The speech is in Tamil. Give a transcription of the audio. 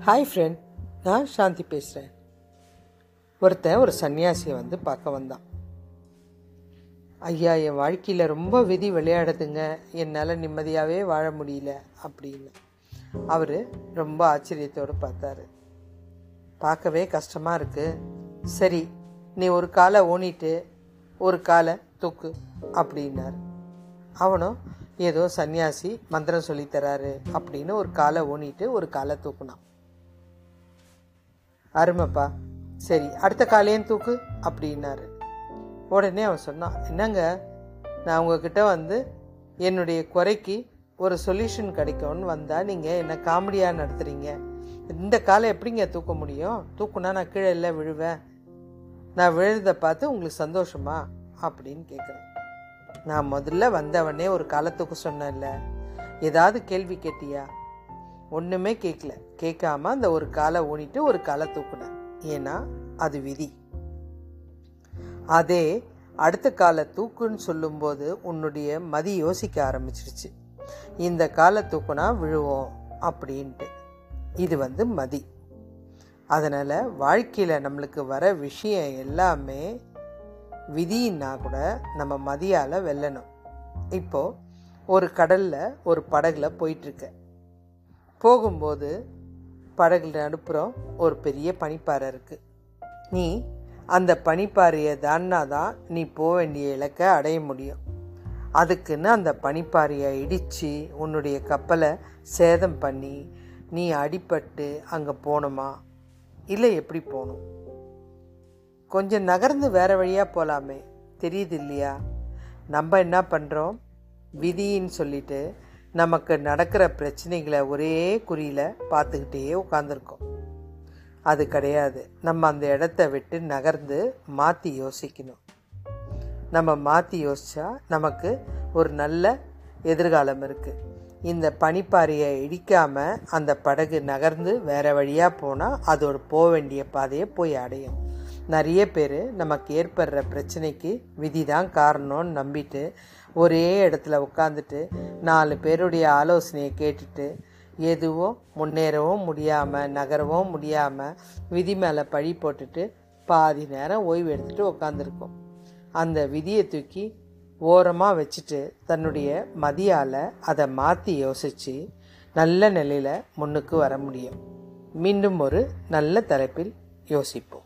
ஹாய் ஃப்ரெண்ட் நான் சாந்தி பேசுகிறேன் ஒருத்தன் ஒரு சன்னியாசியை வந்து பார்க்க வந்தான் ஐயா என் வாழ்க்கையில் ரொம்ப விதி விளையாடுதுங்க என்னால் நிம்மதியாகவே வாழ முடியல அப்படின்னு அவர் ரொம்ப ஆச்சரியத்தோடு பார்த்தாரு பார்க்கவே கஷ்டமாக இருக்கு சரி நீ ஒரு காலை ஊனிட்டு ஒரு காலை தூக்கு அப்படின்னாரு அவனும் ஏதோ சன்னியாசி மந்திரம் சொல்லித் தராரு அப்படின்னு ஒரு காலை ஊனிட்டு ஒரு காலை தூக்குனான் அருமைப்பா சரி அடுத்த காலையும் தூக்கு அப்படின்னாரு உடனே அவன் சொன்னான் என்னங்க நான் உங்ககிட்ட வந்து என்னுடைய குறைக்கு ஒரு சொல்யூஷன் கிடைக்கும்னு வந்தால் நீங்கள் என்ன காமெடியாக நடத்துகிறீங்க இந்த காலை எப்படிங்க தூக்க முடியும் தூக்குனா நான் கீழே இல்லை விழுவேன் நான் விழுறதை பார்த்து உங்களுக்கு சந்தோஷமா அப்படின்னு கேட்குறேன் நான் முதல்ல வந்தவனே ஒரு காலை தூக்க சொன்னேன்ல ஏதாவது கேள்வி கேட்டியா ஒன்றுமே கேட்கல கேட்காம அந்த ஒரு காலை ஊனிட்டு ஒரு காலை தூக்குனேன் ஏன்னா அது விதி அதே அடுத்த காலை தூக்குன்னு சொல்லும்போது உன்னுடைய மதி யோசிக்க ஆரம்பிச்சிருச்சு இந்த காலை தூக்குனா விழுவோம் அப்படின்ட்டு இது வந்து மதி அதனால் வாழ்க்கையில் நம்மளுக்கு வர விஷயம் எல்லாமே விதின்னா கூட நம்ம மதியால் வெல்லணும் இப்போது ஒரு கடலில் ஒரு படகுல போயிட்டுருக்க போகும்போது படகுல நடுப்புறம் ஒரு பெரிய பனிப்பாறை இருக்கு நீ அந்த பனிப்பாறையை தான்னா தான் நீ போக வேண்டிய இலக்கை அடைய முடியும் அதுக்குன்னு அந்த பனிப்பாறையை இடித்து உன்னுடைய கப்பலை சேதம் பண்ணி நீ அடிபட்டு அங்கே போகணுமா இல்லை எப்படி போகணும் கொஞ்சம் நகர்ந்து வேற வழியாக போகலாமே தெரியுது இல்லையா நம்ம என்ன பண்ணுறோம் விதின்னு சொல்லிட்டு நமக்கு நடக்கிற பிரச்சனைகளை ஒரே குறியில் பார்த்துக்கிட்டே உட்காந்துருக்கோம் அது கிடையாது நம்ம அந்த இடத்த விட்டு நகர்ந்து மாற்றி யோசிக்கணும் நம்ம மாற்றி யோசிச்சா நமக்கு ஒரு நல்ல எதிர்காலம் இருக்குது இந்த பனிப்பாறையை இடிக்காமல் அந்த படகு நகர்ந்து வேற வழியாக போனால் அது ஒரு போக வேண்டிய பாதையை போய் அடையும் நிறைய பேர் நமக்கு ஏற்படுற பிரச்சனைக்கு விதி தான் காரணம்னு நம்பிட்டு ஒரே இடத்துல உட்காந்துட்டு நாலு பேருடைய ஆலோசனையை கேட்டுட்டு எதுவும் முன்னேறவும் முடியாமல் நகரவும் முடியாமல் விதி மேலே பழி போட்டுட்டு பாதி நேரம் ஓய்வு எடுத்துட்டு உட்காந்துருக்கோம் அந்த விதியை தூக்கி ஓரமாக வச்சுட்டு தன்னுடைய மதியால் அதை மாற்றி யோசித்து நல்ல நிலையில் முன்னுக்கு வர முடியும் மீண்டும் ஒரு நல்ல தலைப்பில் யோசிப்போம்